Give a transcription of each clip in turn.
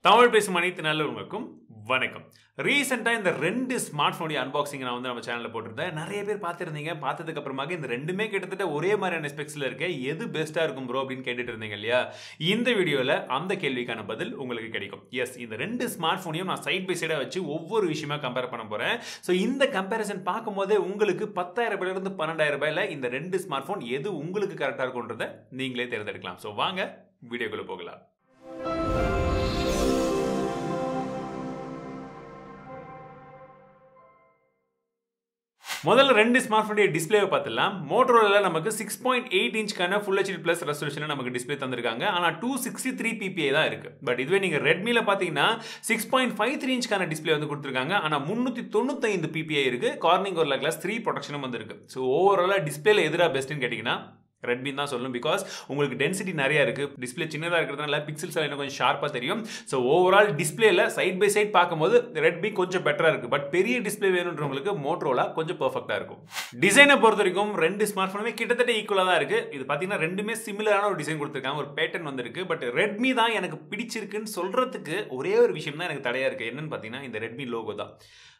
தமிழ் பேசும் அனைத்து நல்லவங்களுக்கும் வணக்கம் ரீசெண்டாக இந்த ரெண்டு ஸ்மார்ட் ஃபோனுடைய அன்பாக்சிங் நான் வந்து நம்ம சேனலில் போட்டிருந்தேன் நிறைய பேர் பார்த்துருந்தீங்க பார்த்ததுக்கு அப்புறமாக இந்த ரெண்டுமே கிட்டத்தட்ட ஒரே மாதிரியான ஸ்பெக்ஸில் இருக்க எது பெஸ்ட்டாக இருக்கும் ப்ரோ அப்படின்னு கேட்டுட்டு இருந்தீங்க இல்லையா இந்த வீடியோவில் அந்த கேள்விக்கான பதில் உங்களுக்கு கிடைக்கும் எஸ் இந்த ரெண்டு ஸ்மார்ட் ஃபோனையும் நான் சைட் பை சைடாக வச்சு ஒவ்வொரு விஷயமா கம்பேர் பண்ண போகிறேன் ஸோ இந்த கம்பேரிசன் பார்க்கும்போதே உங்களுக்கு பத்தாயிரம் ரூபாயிலிருந்து பன்னெண்டாயிரம் ரூபாயில் இந்த ரெண்டு ஸ்மார்ட் ஃபோன் எது உங்களுக்கு கரெக்டாக இருக்குன்றதை நீங்களே தேர்ந்தெடுக்கலாம் ஸோ வாங்க வீடியோக்குள்ளே போகலாம் முதல்ல ரெண்டு ஸ்மார்ட் ஃபோனுடைய டிஸ்பிளேவை பார்த்துலாம் மோட்டரோல நமக்கு சிக்ஸ் பாயிண்ட் எயிட் இன்ச்க்கான ஃபுல் ஹெச்டி ப்ளஸ் ரெசல்யூஷன் நமக்கு டிஸ்பிளே தந்திருக்காங்க ஆனால் டூ சிக்ஸ்டி த்ரீ பிபிஐ தான் இருக்கு பட் இதுவே நீங்கள் ரெட்மியில் பார்த்தீங்கன்னா சிக்ஸ் பாயிண்ட் ஃபைவ் த்ரீ இன்ச்க்கான டிஸ்பிளே வந்து கொடுத்துருக்காங்க ஆனால் முந்நூற்றி தொண்ணூத்தைந்து பிபிஐ இருக்கு கார்னிங் ஒரு கிளாஸ் த்ரீ ப்ரொடக்ஷனும் வந்துருக்கு ஸோ ஓவராலாக டிஸ்பிளேல எதிராக பெஸ்ட்டுன்னு கேட்டிங்கன்னா ரெட்மி தான் சொல்லணும் பிகாஸ் உங்களுக்கு டென்சிட்டி நிறைய இருக்குது டிஸ்பிளே சின்னதாக இருக்கிறதுனால பிக்சல்ஸ் இன்னும் கொஞ்சம் ஷார்ப்பாக தெரியும் ஸோ ஓவரால் டிஸ்பிளேல சைட் பை சைட் பார்க்கும்போது ரெட்மி கொஞ்சம் பெட்டராக இருக்குது பட் பெரிய டிஸ்பிளே வேணுன்றவங்களுக்கு மோட்ரோலா கொஞ்சம் பர்ஃபெக்டாக இருக்கும் டிசைனை பொறுத்த வரைக்கும் ரெண்டு ஸ்மார்ட் ஃபோனுமே கிட்டத்தட்ட ஈக்குவலாக தான் இருக்குது இது பார்த்தீங்கன்னா ரெண்டுமே சிமிலரான ஒரு டிசைன் கொடுத்துருக்காங்க ஒரு பேட்டர்ன் வந்திருக்கு பட் ரெட்மி தான் எனக்கு பிடிச்சிருக்குன்னு சொல்கிறதுக்கு ஒரே ஒரு விஷயம் தான் எனக்கு தடையாக இருக்குது என்னன்னு பார்த்தீங்கன்னா இந்த ரெட்மி லோகோ தான்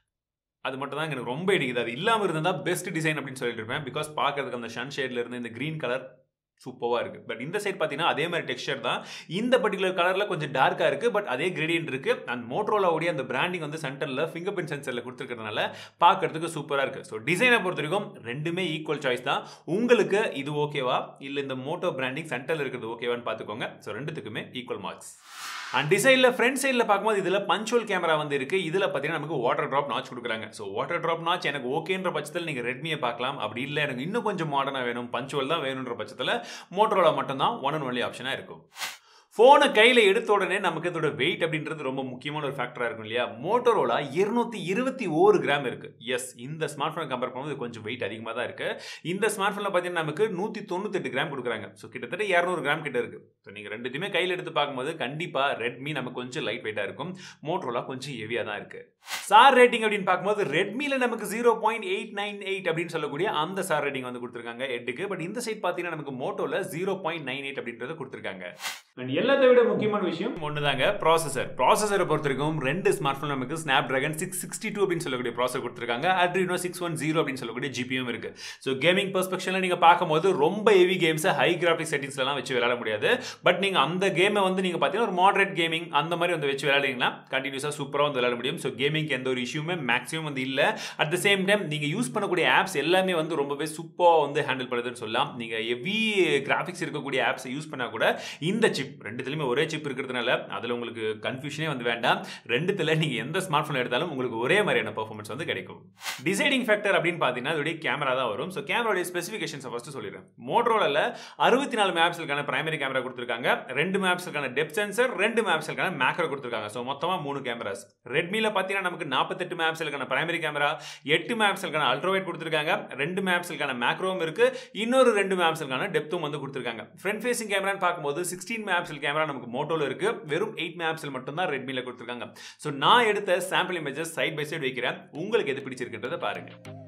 அது மட்டும் தான் எனக்கு ரொம்ப இடிக்குது அது இல்லாமல் இருந்தால் பெஸ்ட் டிசைன் அப்படின்னு சொல்லிட்டு இருப்பேன் பிகாஸ் பார்க்கறதுக்கு அந்த ஷன் ஷேட்ல இருந்து இந்த க்ரீன் கலர் சூப்பராக இருக்குது பட் இந்த சைட் பார்த்தீங்கன்னா அதே மாதிரி டெக்ஸ்டர் தான் இந்த பர்டிகுலர் கலரில் கொஞ்சம் டார்க்காக இருக்குது பட் அதே கிரேடியன்ட் இருக்குது அந்த மோட்ரோலாவுடைய அந்த பிராண்டிங் வந்து சென்டரில் ஃபிங்கர் பிரிண்ட் சென்சரில் கொடுத்துருக்கிறதுனால பார்க்கறதுக்கு சூப்பராக இருக்குது ஸோ டிசைனை பொறுத்த வரைக்கும் ரெண்டுமே ஈக்குவல் சாய்ஸ் தான் உங்களுக்கு இது ஓகேவா இல்லை இந்த மோட்டோ பிராண்டிங் சென்டரில் இருக்கிறது ஓகேவான்னு பார்த்துக்கோங்க ஸோ ரெண்டுத்துக்குமே ஈக்குவல் மார்க்ஸ் அண்ட் டிசைனில் ஃப்ரண்ட் சைடில் பார்க்கும்போது இதில் பஞ்சுவல் கேமரா வந்து இருக்குது இதில் பார்த்தீங்கன்னா நமக்கு வாட்டர் ட்ராப் நாச் கொடுக்குறாங்க ஸோ வாட்டர் ட்ராப் நாச் எனக்கு ஓகேன்ற பட்சத்தில் நீங்கள் ரெட்மியை பார்க்கலாம் அப்படி இல்லை எனக்கு இன்னும் கொஞ்சம் மாடர்னாக வேணும் பஞ்சுவல் தான் வேணுன்ற பட்சத்தில் மோட்டரோலா மட்டும்தான் ஒன் அண்ட் ஒன்லி ஆப்ஷனாக இருக்கும் ஃபோனை கையில் எடுத்த உடனே நமக்கு இதோட வெயிட் அப்படின்றது ரொம்ப முக்கியமான ஒரு ஃபேக்டராக இருக்கும் இல்லையா மோட்டோரோலா இருநூத்தி இருபத்தி ஓரு கிராம் இருக்கு எஸ் இந்த ஸ்மார்ட் ஃபோனை கம்பேர் பண்ணும்போது கொஞ்சம் வெயிட் அதிகமாக தான் இருக்கு இந்த ஸ்மார்ட் ஃபோனில் பார்த்தீங்கன்னா நமக்கு நூற்றி தொண்ணூத்தெட்டு கிராம் கொடுக்குறாங்க ஸோ கிட்டத்தட்ட இரநூறு கிராம் கிட்ட இருக்கு ஸோ நீங்கள் ரெண்டுத்தையுமே கையில் எடுத்து பார்க்கும்போது கண்டிப்பாக ரெட்மி நமக்கு கொஞ்சம் லைட் வெயிட்டாக இருக்கும் மோட்டோரோலா கொஞ்சம் ஹெவியாக தான் இருக்கு சார் ரேட்டிங் அப்படின்னு பார்க்கும்போது ரெட்மியில் நமக்கு zero point eight nine eight அப்படின்னு சொல்லக்கூடிய அந்த சார் ரேட்டிங் வந்து கொடுத்துருக்காங்க எட்டுக்கு பட் இந்த சைட் பார்த்தீங்கன்னா நமக்கு மோட்டோவில் ஜீரோ பாயிண்ட் நைன் எயிட் அப்படின்றத கொடுத்துருக்காங்க அண்ட் எல்லாத்தை விட முக்கியமான விஷயம் ஒன்று தாங்க ப்ராசஸர் ப்ராசஸரை பொறுத்த வரைக்கும் ரெண்டு ஸ்மார்ட் ஃபோன் நமக்கு Snapdragon six sixty two அப்படின்னு சொல்லக்கூடிய ப்ராசர் கொடுத்துருக்காங்க அட்ரினோ சிக்ஸ் ஒன் ஜீரோ அப்படின்னு சொல்லக்கூடிய ஜிபியும் இருக்கு ஸோ கேமிங் பெர்ஸ்பெக்ஷனில் நீங்கள் பார்க்கும்போது ரொம்ப ஹெவி கேம்ஸை ஹை கிராஃபிக் செட்டிங்ஸ்லாம் வச்சு விளையாட முடியாது பட் நீங்கள் அந்த கேமை வந்து நீங்கள் பார்த்தீங்கன்னா ஒரு மாடரேட் கேமிங் அந்த மாதிரி வந்து வச்சு விளையாடிங்கன்னா கண்டினியூஸாக சூப்பராக வந்து விளையாட முடியும் ஸோ கேமிங்க்கு எந்த ஒரு இஷ்யூமே மேக்ஸிமம் வந்து இல்லை அட் த சேம் டைம் நீங்கள் யூஸ் பண்ணக்கூடிய ஆப்ஸ் எல்லாமே வந்து ரொம்பவே சூப்பராக வந்து ஹேண்டில் பண்ணுறதுன்னு சொல்லலாம் நீங்கள் ஹெவி கிராஃபிக்ஸ் இருக்கக்கூடிய ஆப்ஸை யூஸ் பண்ணால் கூட இந்த சிப் ரெண்டுத்துலையுமே ஒரே சிப் இருக்கிறதுனால அதில் உங்களுக்கு கன்ஃபியூஷனே வந்து வேண்டாம் ரெண்டுத்தில் நீங்கள் எந்த ஸ்மார்ட் ஃபோன் எடுத்தாலும் உங்களுக்கு ஒரே மாதிரியான பர்ஃபார்மன்ஸ் வந்து கிடைக்கும் டிசைடிங் ஃபேக்டர் அப்படின்னு பார்த்தீங்கன்னா அதோடைய கேமரா தான் வரும் ஸோ கேமராடைய ஸ்பெசிஃபிகேஷன்ஸை ஃபஸ்ட்டு சொல்லிடுறேன் மோட்ரோவில் அறுபத்தி நாலு மேப்ஸுக்கான பிரைமரி கேமரா கொடுத்துருக்காங்க ரெண்டு மேப்ஸுக்கான டெப் சென்சர் ரெண்டு மேப்ஸுக்கான மேக்ரோ கொடுத்துருக்காங்க ஸோ மொத்தமாக மூணு கேமராஸ் ரெட்மியில் பார்த்தீங்கன்னா நமக்கு நாற்பத்தெட்டு மேப்ஸுக்கான பிரைமரி கேமரா எட்டு மேப்ஸுக்கான அல்ட்ரோவேட் கொடுத்துருக்காங்க ரெண்டு மேப்ஸுக்கான மேக்ரோவும் இருக்கு இன்னொரு ரெண்டு மேப்ஸுக்கான டெப்த்தும் வந்து கொடுத்துருக்காங்க ஃப்ரண்ட் ஃபேசிங் கேமரான்னு பார்க்கும்போது சிக்ஸ்டீன் மேப்ஸில் கேமரா நமக்கு மோட்டோவில் இருக்கு வெறும் எயிட் மேப்ஸில் மட்டும்தான் ரெட்மியில் கொடுத்துருக்காங்க ஸோ நான் எடுத்த sample images side by side வைக்கிறேன் உங்களுக்கு எது பிடிச்சிருக்குன்றதை பாருங்க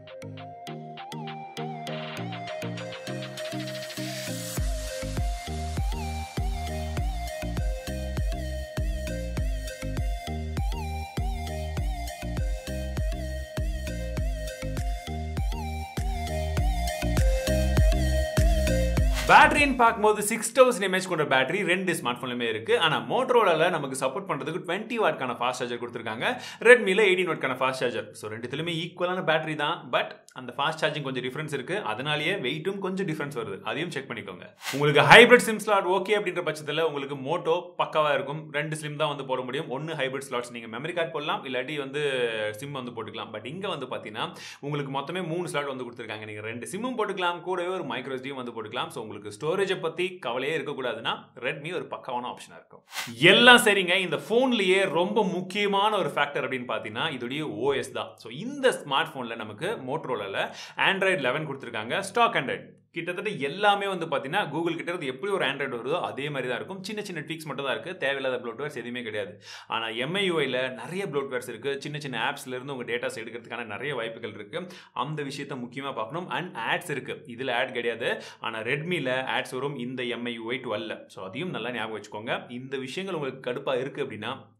பேட்டரின்னு பார்க்கும்போது சிக்ஸ் தௌசண்ட் எம்ஏஹெச் கொண்ட பேட்டரி ரெண்டு ஸ்மார்ட் ஃபோன்லுமே இருக்கு ஆனால் மோட்டரோலால நமக்கு சப்போர்ட் பண்ணுறதுக்கு டுவெண்ட்டி வாட்கான ஃபாஸ்ட் சார்ஜர் கொடுத்துருக்காங்க ரெட்மியில் எயிட்டீன் வாட்கான ஃபாஸ்ட் சார்ஜர் ஸோ ரெண்டுத்துலையுமே ஈக்குவலான பேட்டரி தான் பட் அந்த ஃபாஸ்ட் சார்ஜிங் கொஞ்சம் டிஃப்ரென்ஸ் இருக்கு அதனாலேயே வெயிட்டும் கொஞ்சம் டிஃப்ரென்ஸ் வருது அதையும் செக் பண்ணிக்கோங்க உங்களுக்கு ஹைபிரிட் சிம் ஸ்லாட் ஓகே அப்படின்ற பட்சத்தில் உங்களுக்கு மோட்டோ பக்காவாக இருக்கும் ரெண்டு சிம் தான் வந்து போட முடியும் ஒன்று ஹைபிரிட் ஸ்லாட்ஸ் நீங்கள் மெமரி கார்டு போடலாம் இல்லாட்டி வந்து சிம் வந்து போட்டுக்கலாம் பட் இங்கே வந்து பார்த்தீங்கன்னா உங்களுக்கு மொத்தமே மூணு ஸ்லாட் வந்து கொடுத்துருக்காங்க நீங்கள் ரெண்டு சிம்மும் போட்டுக்கலாம் கூடவே ஒரு மைக்ரோ எஸ்டியும் வந்து போட்டுக்கலாம் ஸோ உங்களுக்கு ஸ்டோரேஜை பற்றி கவலையே இருக்கக்கூடாதுன்னா ரெட்மி ஒரு பக்காவான ஆப்ஷனாக இருக்கும் எல்லாம் சரிங்க இந்த ஃபோன்லேயே ரொம்ப முக்கியமான ஒரு ஃபேக்டர் அப்படின்னு பார்த்தீங்கன்னா இதோடைய ஓஎஸ் தான் ஸோ இந்த ஸ்மார்ட் ஃபோனில் நமக்கு மோட்ரோலில் ஆண்ட்ராய்டு லெவன் கொடுத்துருக்காங்க ஸ்டாக் ஆண்ட்ராய்டு கிட்டத்தட்ட எல்லாமே வந்து பார்த்தீங்கன்னா கூகுள் கிட்ட இருந்து எப்படி ஒரு ஆண்ட்ராய்டு வருதோ அதே மாதிரி தான் இருக்கும் சின்ன சின்ன ட்வீக்ஸ் மட்டும் தான் இருக்குது தேவையில்லாத ப்ளோட்வேர்ஸ் எதுவுமே கிடையாது ஆனால் எம்ஐயூஐயில் நிறைய ப்ளோட்வேர்ஸ் இருக்குது சின்ன சின்ன ஆப்ஸ்லேருந்து உங்கள் டேட்டாஸ் எடுக்கிறதுக்கான நிறைய வாய்ப்புகள் இருக்குது அந்த விஷயத்த முக்கியமாக பார்க்கணும் அண்ட் ஆட்ஸ் இருக்குது இதில் ஆட் கிடையாது ஆனால் ரெட்மியில் ஆட்ஸ் வரும் இந்த எம்ஐயூஐ டுவெல்ல ஸோ அதையும் நல்லா ஞாபகம் வச்சுக்கோங்க இந்த விஷயங்கள் உங்களுக்கு கடுப்பாக இருக்குது அப்படின்னா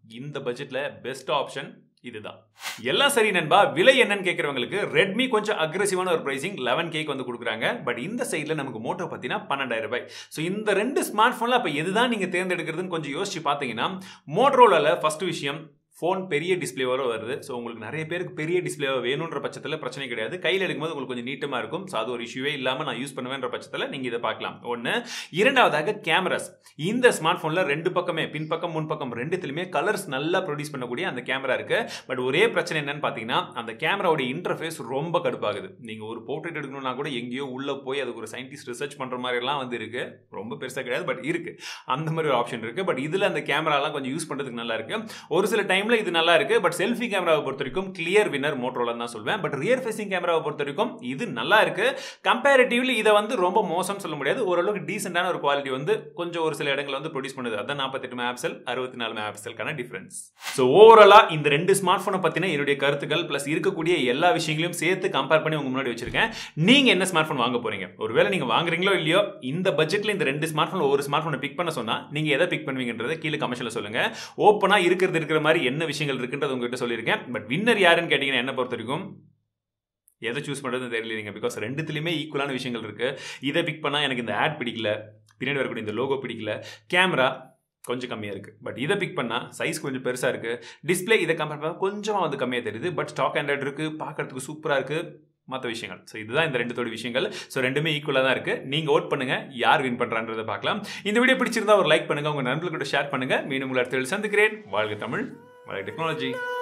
இந்த பட்ஜெட்ல பெஸ்ட் ஆப்ஷன் இதுதான் எல்லாம் சரி நண்பா விலை என்னன்னு கேட்கறவங்களுக்கு ரெட்மி கொஞ்சம் அக்ரெசிவான ஒரு பிரைசிங் லெவன் கேக்கு வந்து கொடுக்குறாங்க பட் இந்த சைடில் நமக்கு மோட்டோ பார்த்தீங்கன்னா பன்னெண்டாயிரம் ரூபாய் ஸோ இந்த ரெண்டு ஸ்மார்ட் ஃபோனில் அப்போ எதுதான் நீங்கள் தேர்ந்தெடுக்கிறதுன்னு கொஞ்சம் யோசிச்சு பார்த்தீங்கன்னா மோட்ரோலாவில் ஃபர்ஸ்ட் விஷயம் ஃபோன் பெரிய டிஸ்பிளேவோட வருது ஸோ உங்களுக்கு நிறைய பேருக்கு பெரிய டிஸ்பிளேவாக வேணுன்ற பட்சத்தில் பிரச்சனை கிடையாது கையில் எடுக்கும்போது உங்களுக்கு கொஞ்சம் நீட்டமாக இருக்கும் ஸோ அது ஒரு இஷ்யூவே இல்லாமல் நான் யூஸ் பண்ணுவேன்ற பட்சத்தில் நீங்கள் இதை பார்க்கலாம் ஒன்று இரண்டாவதாக கேமராஸ் இந்த ஸ்மார்ட் ஃபோனில் ரெண்டு பக்கமே பின்பக்கம் முன்பக்கம் ரெண்டுத்துலையுமே கலர்ஸ் நல்லா ப்ரொடியூஸ் பண்ணக்கூடிய அந்த கேமரா இருக்கு பட் ஒரே பிரச்சனை என்னன்னு பார்த்தீங்கன்னா அந்த கேமராவோட இன்டர்ஃபேஸ் ரொம்ப கடுப்பாகுது நீங்கள் ஒரு போர்ட்ரேட் எடுக்கணும்னா கூட எங்கேயோ உள்ளே போய் அதுக்கு ஒரு சயின்டிஸ்ட் ரிசர்ச் பண்ணுற மாதிரிலாம் வந்து இருக்கு ரொம்ப பெருசாக கிடையாது பட் இருக்கு அந்த மாதிரி ஒரு ஆப்ஷன் இருக்கு பட் இதில் அந்த கேமராலாம் கொஞ்சம் யூஸ் பண்ணுறதுக்கு நல்லா இருக்கு ஒரு சில டைம்ல இது நல்லா இருக்கு பட் செல்ஃபி கேமராவை பொறுத்த வரைக்கும் கிளியர் வினர் மோட்டரோலன்னு தான் சொல்வேன் பட் ரியர் ஃபேசிங் கேமராவை பொறுத்த வரைக்கும் இது நல்லா இருக்கு கம்பேரிட்டிவ்லி இதை வந்து ரொம்ப மோசம் சொல்ல முடியாது ஓரளவுக்கு டீசென்டான ஒரு குவாலிட்டி வந்து கொஞ்சம் ஒரு சில இடங்களை வந்து ப்ரொடியூஸ் பண்ணுது அதான் நாற்பத்தெட்டு மேப்சல் அறுபத்தி நாலு மேப்சல்கான டிஃபரன்ஸ் ஸோ ஓவராலா இந்த ரெண்டு ஸ்மார்ட் ஃபோனை பத்தின என்னுடைய கருத்துக்கள் பிளஸ் இருக்கக்கூடிய எல்லா விஷயங்களையும் சேர்த்து கம்பேர் பண்ணி உங்க முன்னாடி வச்சிருக்கேன் நீங்க என்ன ஸ்மார்ட் ஃபோன் வாங்க போறீங்க ஒருவேளை நீங்க வாங்குறீங்களோ இல்லையோ இந்த பட்ஜெட்ல இந்த ரெண்டு ஸ்மார்ட் ஃபோன் ஒரு ஸ்மார்ட் ஃபோனை பிக் பண்ண சொன்னா நீங்க எதை பிக் பண்ணுவீங்கன்றதை கீழே கமெண்ட்ல சொல்லுங்க ஓப்பனா இருக்கிறது இருக்கிற மாதிரி என்ன விஷயங்கள் இருக்குன்றது உங்ககிட்ட சொல்லியிருக்கேன் பட் வின்னர் யாருன்னு கேட்டீங்கன்னா என்ன பொறுத்த வரைக்கும் எதை சூஸ் பண்ணுறதுன்னு தெரியலீங்க பிகாஸ் ரெண்டுத்துலையுமே ஈக்குவலான விஷயங்கள் இருக்கு இதை பிக் பண்ணால் எனக்கு இந்த ஆட் பிடிக்கல பின்னாடி வரக்கூடிய இந்த லோகோ பிடிக்கல கேமரா கொஞ்சம் கம்மியாக இருக்குது பட் இதை பிக் பண்ணால் சைஸ் கொஞ்சம் பெருசாக இருக்குது டிஸ்பிளே இதை கம்பேர் பண்ணால் கொஞ்சமாக வந்து கம்மியாக தெரியுது பட் ஸ்டாக் ஆண்ட்ராய்டு இருக்குது பார்க்கறதுக்கு சூப்பராக இருக்குது மற்ற விஷயங்கள் ஸோ இதுதான் இந்த ரெண்டுத்தோட விஷயங்கள் ஸோ ரெண்டுமே ஈக்குவலாக தான் இருக்குது நீங்கள் ஓட் பண்ணுங்கள் யார் வின் பண்ணுறான்றதை பார்க்கலாம் இந்த வீடியோ பிடிச்சிருந்தா ஒரு லைக் பண்ணுங்கள் உங்கள் நண்பர்கள்கிட்ட ஷேர் பண்ணுங்கள் மீண்டும் உங்களை அடுத்த சந்திக்கிறேன் வாழ்க தமிழ் வாழ்க டெக்னாலஜி